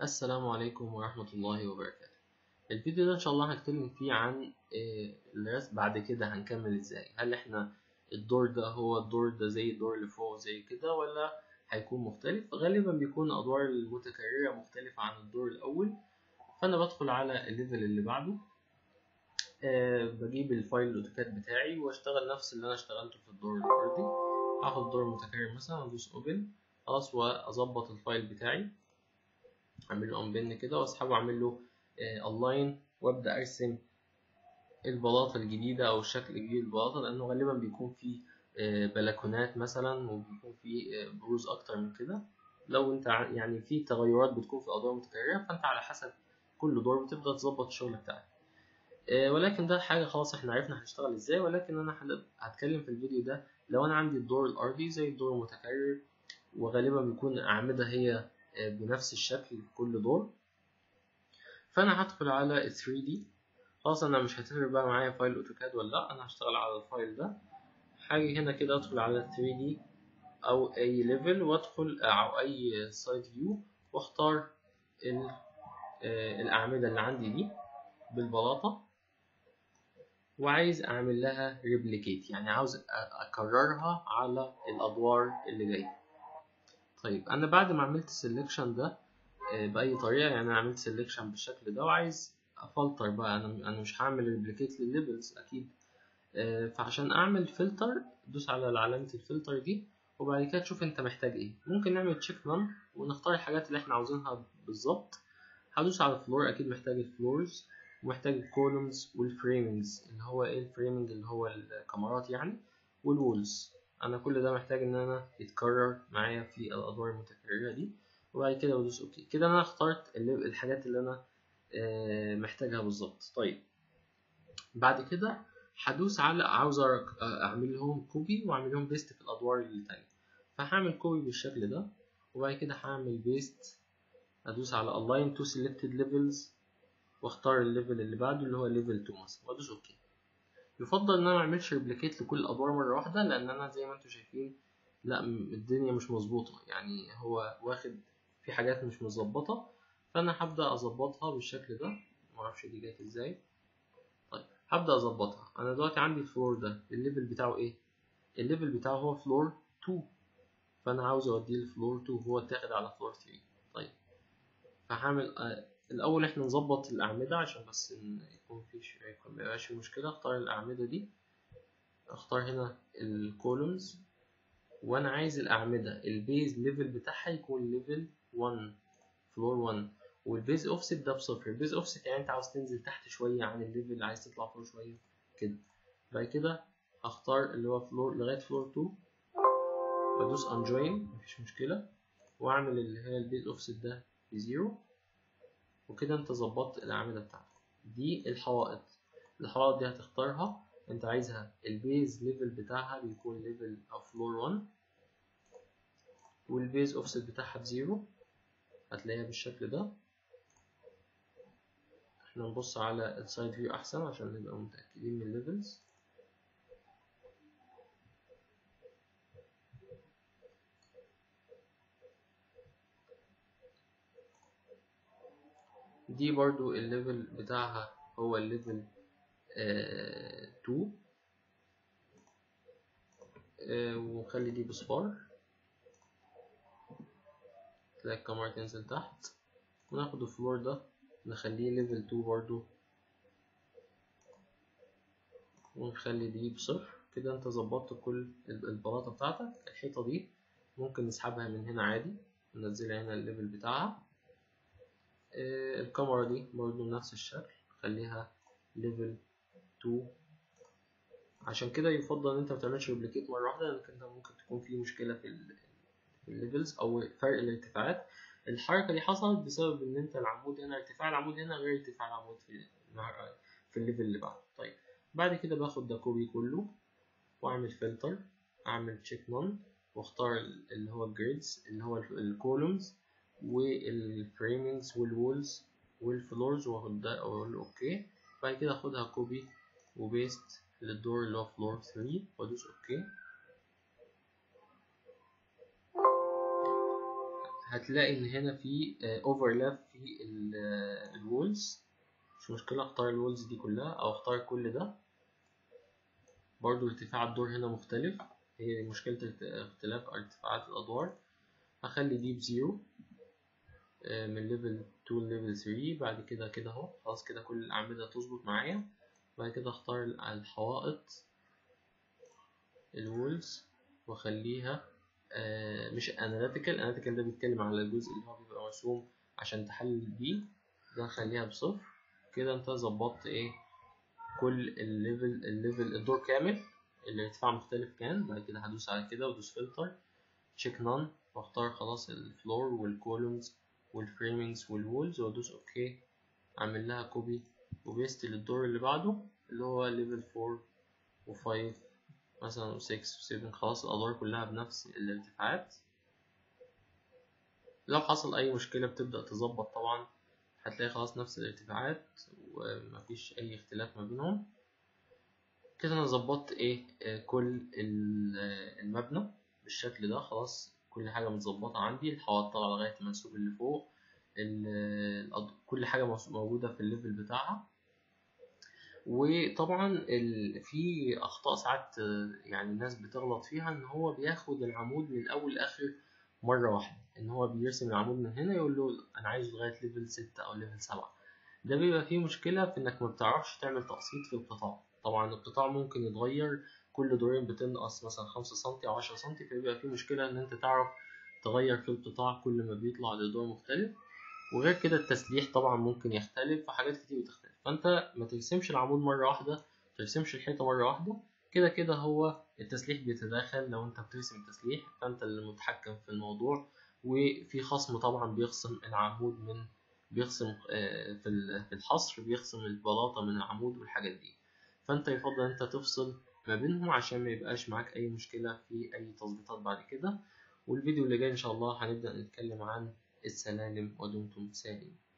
السلام عليكم ورحمة الله وبركاته الفيديو ده إن شاء الله هنتكلم فيه عن آه، الرسم بعد كده هنكمل إزاي هل إحنا الدور ده هو الدور ده زي الدور اللي فوق زي كده ولا هيكون مختلف غالبا بيكون الأدوار المتكررة مختلفة عن الدور الأول فأنا بدخل على الليفل اللي بعده آه، بجيب الفايل الأوتوكاد بتاعي وأشتغل نفس اللي أنا اشتغلته في الدور الأرضي هاخد دور متكرر مثلا وأدوس أوبن خلاص وأظبط الفايل بتاعي اعمل له انبن كده واسحبه واعمل له الاين وابدا ارسم البلاطه الجديده او الشكل الجديد للبلاطه لانه غالبا بيكون فيه آه، بلكونات مثلا وبيكون فيه آه، بروز اكتر من كده لو انت ع- يعني في تغيرات بتكون في الادوار المتكرره فانت على حسب كل دور بتبدا تظبط الشغل بتاعك آه، ولكن ده حاجه خلاص احنا عرفنا هنشتغل ازاي ولكن انا هن- هتكلم في الفيديو ده لو انا عندي الدور الارضي زي الدور المتكرر وغالبا بيكون الاعمده هي آه، بنفس الشكل في كل دور فانا هدخل على 3D خلاص انا مش هتفرق بقى معايا فايل اوتوكاد ولا لا انا هشتغل على الفايل ده هاجي هنا كده ادخل على 3D او اي ليفل وادخل او اي سايد فيو واختار ال- آه، الاعمده اللي عندي دي بالبلاطه وعايز اعمل لها ريبليكيت يعني عاوز أ- اكررها على الادوار اللي جايه طيب انا بعد ما عملت السلكشن ده آه، باي طريقه يعني انا عملت سلكشن بالشكل ده وعايز افلتر بقى انا انا مش هعمل ريبليكيت للليفلز اكيد آه، فعشان اعمل فلتر دوس على علامه الفلتر دي وبعد كده تشوف انت محتاج ايه ممكن نعمل تشيك نون ونختار الحاجات اللي احنا عاوزينها بالظبط هدوس على الفلور اكيد محتاج الفلورز ومحتاج الكولومز والفريمنجز اللي هو ايه الفريمنج اللي هو الكاميرات يعني والوولز انا كل ده محتاج ان انا يتكرر معايا في الادوار المتكرره دي وبعد كده بدوس اوكي كده انا اخترت اللي- الحاجات اللي انا آه، محتاجها بالظبط طيب بعد كده هدوس على عاوز أرك- اعمل لهم كوبي واعمل لهم بيست في الادوار التانية فهعمل كوبي بالشكل ده وبعد كده هعمل بيست ادوس على align to selected levels واختار الليفل اللي بعده اللي هو ليفل 2 مثلا وادوس اوكي يفضل ان انا ما اعملش ريبليكيت لكل الادوار مره واحده لان انا زي ما انتم شايفين لا م- الدنيا مش مظبوطه يعني هو واخد في حاجات مش مظبطه فانا هبدا اظبطها بالشكل ده معرفش دي جت ازاي طيب هبدا اظبطها انا دلوقتي عندي الفلور ده الليفل بتاعه ايه الليفل بتاعه هو فلور 2 فانا عاوز اوديه لفلور 2 هو اتاخد على فلور 3 طيب فهعمل آه، الاول احنا نظبط الاعمده عشان بس إن يكون فيش يكون ميبقاش في مشكله اختار الاعمده دي اختار هنا الكولومز وانا عايز الاعمده البيز ليفل بتاعها يكون ليفل 1 فلور 1 والبيز اوفست ده بصفر البيز اوفست يعني انت عاوز تنزل تحت شويه عن الليفل عايز تطلع فوق شويه كده بعد كده هختار اللي هو فلور لغايه فلور 2 وادوس انجوين مفيش مشكله واعمل اللي هي البيز اوفست ده بزيرو وكده انت ظبطت الاعمده بتاعتك دي الحوائط الحوائط دي هتختارها انت عايزها البيز ليفل بتاعها بيكون ليفل او فلور 1 والبيز اوفست بتاعها بزيرو هتلاقيها بالشكل ده احنا نبص على السايد فيو احسن عشان نبقى متاكدين من الليفلز دي برضو الليفل بتاعها هو الليفل 2 آه، ونخلي دي بصفار تلاقي الكاميرا تنزل تحت وناخد الفلور ده نخليه ليفل 2 برضو ونخلي دي بصفر كده انت ظبطت كل ال- البلاطة بتاعتك الحيطة دي ممكن نسحبها من هنا عادي ننزلها هنا الليفل بتاعها آه، الكاميرا دي برضو نفس الشكل خليها ليفل 2 عشان كده يفضل ان انت متعملش ريبليكيت مرة واحدة لانك انت ممكن تكون في مشكلة في ال في الليفلز او فرق الارتفاعات الحركة دي حصلت بسبب ان انت العمود هنا ارتفاع العمود هنا غير ارتفاع العمود في مع- في الليفل اللي بعده طيب بعد كده باخد ده كوبي كله واعمل فلتر اعمل تشيك نون واختار ال- اللي هو الجريدز اللي هو الكولومز والفريمنجز والوولز والفلورز واخد ده واقول له اوكي بعد كده اخدها كوبي وبيست للدور اللي هو فلور 3 وادوس اوكي هتلاقي ان هنا في اوفرلاب في الوولز مش مشكلة اختار الوولز دي كلها او اختار كل ده برضو ارتفاع الدور هنا مختلف هي مشكلة اختلاف ارتفاعات الادوار هخلي دي بزيرو من ليفل 2 ليفل 3 بعد كده كده اهو خلاص كده كل الأعمدة تظبط معايا بعد كده اختار الحوائط الوولز واخليها آه مش اناليتيكال اناليتيكال ده بيتكلم على الجزء اللي هو بيبقى مرسوم عشان تحلل بيه ده نخليها بصفر كده انت ظبطت ايه كل الليفل الليفل الدور كامل الارتفاع مختلف كان بعد كده هدوس على كده وادوس فلتر تشيك نون واختار خلاص الفلور والكولومز والفريمينجز والوولز وادوس اوكي اعمل لها كوبي وبيست للدور اللي بعده اللي هو ليفل 4 و5 مثلا 6 و7 خلاص الأدوار كلها بنفس الارتفاعات لو حصل أي مشكلة بتبدأ تظبط طبعا هتلاقي خلاص نفس الارتفاعات ومفيش أي اختلاف ما بينهم كده أنا ظبطت إيه كل المبنى بالشكل ده خلاص كل حاجة متظبطة عندي الحوائط طالعة لغاية المنسوب اللي فوق كل حاجة موجودة في الليفل بتاعها وطبعا في اخطاء ساعات يعني الناس بتغلط فيها ان هو بياخد العمود من الاول لاخر مره واحده ان هو بيرسم العمود من هنا يقول له انا عايزه لغايه ليفل 6 او ليفل 7 ده بيبقى فيه مشكله في انك ما بتعرفش تعمل تقسيط في القطاع طبعا القطاع ممكن يتغير كل دورين بتنقص مثلا 5 سم او 10 سم فبيبقى فيه مشكله ان انت تعرف تغير في القطاع كل ما بيطلع لدور مختلف وغير كده التسليح طبعا ممكن يختلف وحاجات كتير بتختلف فانت ما ترسمش العمود مره واحده ترسمش الحيطه مره واحده كده كده هو التسليح بيتداخل لو انت بترسم التسليح فانت اللي متحكم في الموضوع وفي خصم طبعا بيخصم العمود من بيخصم في الحصر بيخصم البلاطه من العمود والحاجات دي فانت يفضل انت تفصل ما بينهم عشان ما يبقاش معاك اي مشكله في اي تظبيطات بعد كده والفيديو اللي جاي ان شاء الله هنبدا نتكلم عن السلالم ودمتم سالمين